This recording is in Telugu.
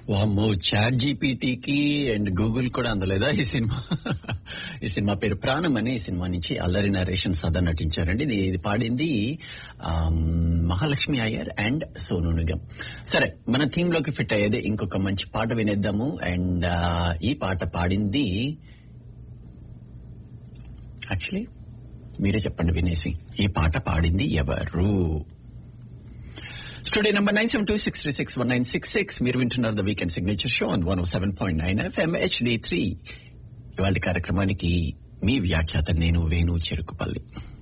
వామ్మో చాట్ జీపీటీకి అండ్ గూగుల్ కూడా అందలేదా ఈ సినిమా ఈ సినిమా పేరు ప్రాణం అని ఈ సినిమా నుంచి అల్లరి నరేషన్ సదా నటించారండి ఇది ఇది పాడింది ఆమ్, మహాలక్ష్మి అయ్యర్ అండ్ సోను నిగమ్ సరే మన థీమ్ లోకి ఫిట్ అయ్యేది ఇంకొక మంచి పాట వినేద్దాము అండ్ ఈ పాట పాడింది యాక్చువల్లీ మీరే చెప్పండి వినేసి ఈ పాట పాడింది ఎవరు studio number nine seven two six three six one nine six six మీరు వింటున్నారు the weekend signature show on one seven point nine FM HD three ఇవాళ కార్యక్రమానికి మీ వ్యాఖ్యాత నేను వేణు చెరుకుపల్లి